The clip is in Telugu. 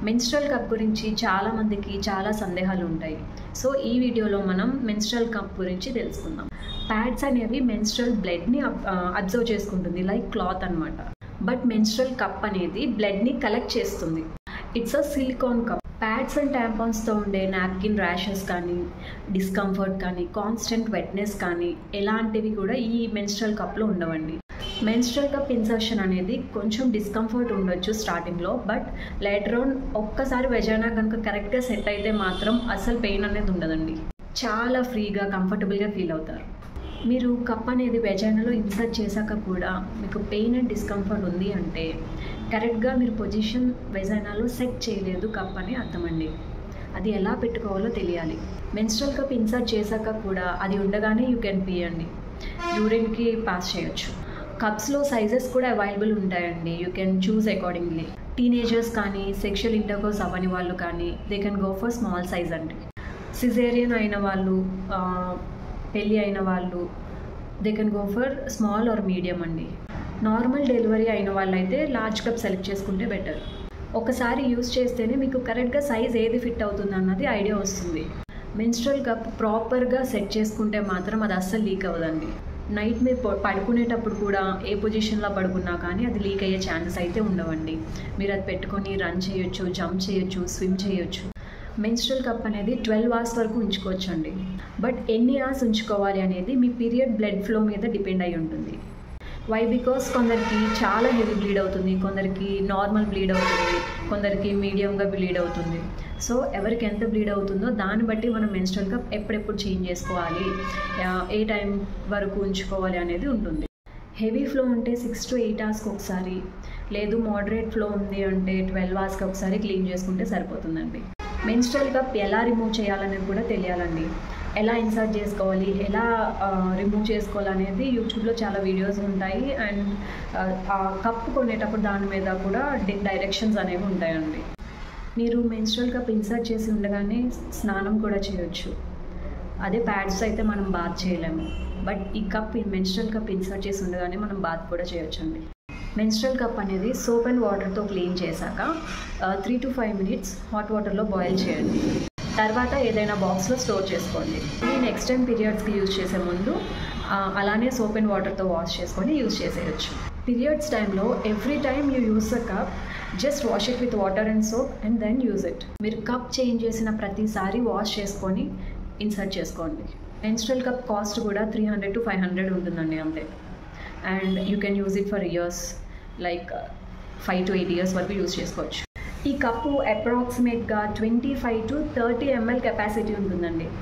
మెన్స్ట్రల్ కప్ గురించి చాలామందికి చాలా సందేహాలు ఉంటాయి సో ఈ వీడియోలో మనం మెన్స్ట్రల్ కప్ గురించి తెలుసుకుందాం ప్యాడ్స్ అనేవి మెన్స్ట్రల్ బ్లడ్ని అబ్జర్వ్ చేసుకుంటుంది లైక్ క్లాత్ అనమాట బట్ మెన్స్ట్రల్ కప్ అనేది బ్లడ్ని కలెక్ట్ చేస్తుంది it's a silicone cup pads and ట్యాంపాన్స్తో ఉండే నాప్కిన్ ర్యాషెస్ కానీ డిస్కంఫర్ట్ కానీ కాన్స్టెంట్ వెట్నెస్ కానీ ఎలాంటివి కూడా ఈ మెన్స్ట్రల్ కప్లో ఉండవండి మెన్స్ట్రల్ కప్ ఇన్సర్షన్ అనేది కొంచెం డిస్కంఫర్ట్ ఉండొచ్చు స్టార్టింగ్లో బట్ లేటర్ ఆన్ ఒక్కసారి వెజైనా కనుక కరెక్ట్గా సెట్ అయితే మాత్రం అసలు పెయిన్ అనేది ఉండదండి చాలా ఫ్రీగా కంఫర్టబుల్గా ఫీల్ అవుతారు మీరు కప్ అనేది వెజైనాలో ఇన్సర్ట్ చేశాక కూడా మీకు పెయిన్ అండ్ డిస్కంఫర్ట్ ఉంది అంటే కరెక్ట్గా మీరు పొజిషన్ వెజైనాలో సెట్ చేయలేదు కప్ అని అర్థమండి అది ఎలా పెట్టుకోవాలో తెలియాలి మెన్స్ట్రల్ కప్ ఇన్సర్ట్ చేశాక కూడా అది ఉండగానే యూ కెన్ పియండి యూరిన్కి పాస్ చేయొచ్చు కప్స్లో సైజెస్ కూడా అవైలబుల్ ఉంటాయండి you can choose accordingly teenagers కానీ సెక్షువల్ ఇంటర్కోర్స్ అవ్వని వాళ్ళు కానీ they can go for small size అండి సిజేరియన్ అయిన వాళ్ళు పెళ్ళి అయిన వాళ్ళు they can go for small or medium అండి నార్మల్ డెలివరీ అయిన వాళ్ళైతే లార్జ్ కప్ సెలెక్ట్ చేసుకుంటే బెటర్ ఒకసారి యూస్ చేస్తేనే మీకు కరెక్ట్గా సైజ్ ఏది ఫిట్ అవుతుంది అన్నది ఐడియా వస్తుంది మెన్స్ట్రల్ కప్ ప్రాపర్గా సెట్ చేసుకుంటే మాత్రం అది అస్సలు లీక్ అవ్వదండి నైట్ మీరు పడుకునేటప్పుడు కూడా ఏ పొజిషన్లో పడుకున్నా కానీ అది లీక్ అయ్యే ఛాన్సెస్ అయితే ఉండవండి మీరు అది పెట్టుకొని రన్ చేయొచ్చు జంప్ చేయొచ్చు స్విమ్ చేయొచ్చు మెన్స్ట్రల్ కప్ అనేది ట్వెల్వ్ అవర్స్ వరకు ఉంచుకోవచ్చు అండి బట్ ఎన్ని అవర్స్ ఉంచుకోవాలి అనేది మీ పీరియడ్ బ్లడ్ ఫ్లో మీద డిపెండ్ అయి ఉంటుంది వై బికాస్ కొందరికి చాలా హెవీ బ్లీడ్ అవుతుంది కొందరికి నార్మల్ బ్లీడ్ అవుతుంది కొందరికి మీడియంగా బ్లీడ్ అవుతుంది సో ఎవరికి ఎంత బ్లీడ్ అవుతుందో దాన్ని బట్టి మనం మెన్స్ట్రల్ కప్ ఎప్పుడెప్పుడు చేంజ్ చేసుకోవాలి ఏ టైం వరకు ఉంచుకోవాలి అనేది ఉంటుంది హెవీ ఫ్లో ఉంటే సిక్స్ టు ఎయిట్ అవర్స్కి ఒకసారి లేదు మోడరేట్ ఫ్లో ఉంది అంటే ట్వెల్వ్ అవర్స్కి ఒకసారి క్లీన్ చేసుకుంటే సరిపోతుందండి మెన్స్ట్రల్ కప్ ఎలా రిమూవ్ చేయాలనేది కూడా తెలియాలండి ఎలా ఇన్సర్ట్ చేసుకోవాలి ఎలా రిమూవ్ చేసుకోవాలనేది యూట్యూబ్లో చాలా వీడియోస్ ఉంటాయి అండ్ ఆ కప్ కొనేటప్పుడు దాని మీద కూడా డైరెక్షన్స్ అనేవి ఉంటాయండి మీరు మెన్స్ట్రల్ కప్ ఇన్సర్ట్ చేసి ఉండగానే స్నానం కూడా చేయొచ్చు అదే ప్యాడ్స్ అయితే మనం బాత్ చేయలేము బట్ ఈ కప్ మెన్స్ట్రల్ కప్ ఇన్సర్ట్ చేసి ఉండగానే మనం బాత్ కూడా చేయొచ్చండి మెన్స్ట్రల్ కప్ అనేది సోప్ అండ్ వాటర్తో క్లీన్ చేశాక three to five minutes hot వాటర్లో బాయిల్ చేయండి తర్వాత ఏదైనా బాక్స్లో స్టోర్ చేసుకోండి ఇది నెక్స్ట్ టైం పీరియడ్స్కి యూజ్ చేసే ముందు అలానే సోప్ అండ్ వాటర్తో వాష్ చేసుకొని యూజ్ చేసేయచ్చు పీరియడ్స్ టైంలో every time you use a cup just wash it with water and soap and then use it మీరు కప్ చేంజ్ చేసిన ప్రతిసారి వాష్ చేసుకొని ఇన్సర్ట్ చేసుకోండి మెన్స్ట్రల్ కప్ కాస్ట్ కూడా three hundred to five hundred ఉంటుందండి అంతే and you can use it for years like five to eight years వరకు యూజ్ చేసుకోవచ్చు ఈ కప్పు అప్రాక్సిమేట్గా twenty five to thirty ML capacity ఉంటుందండి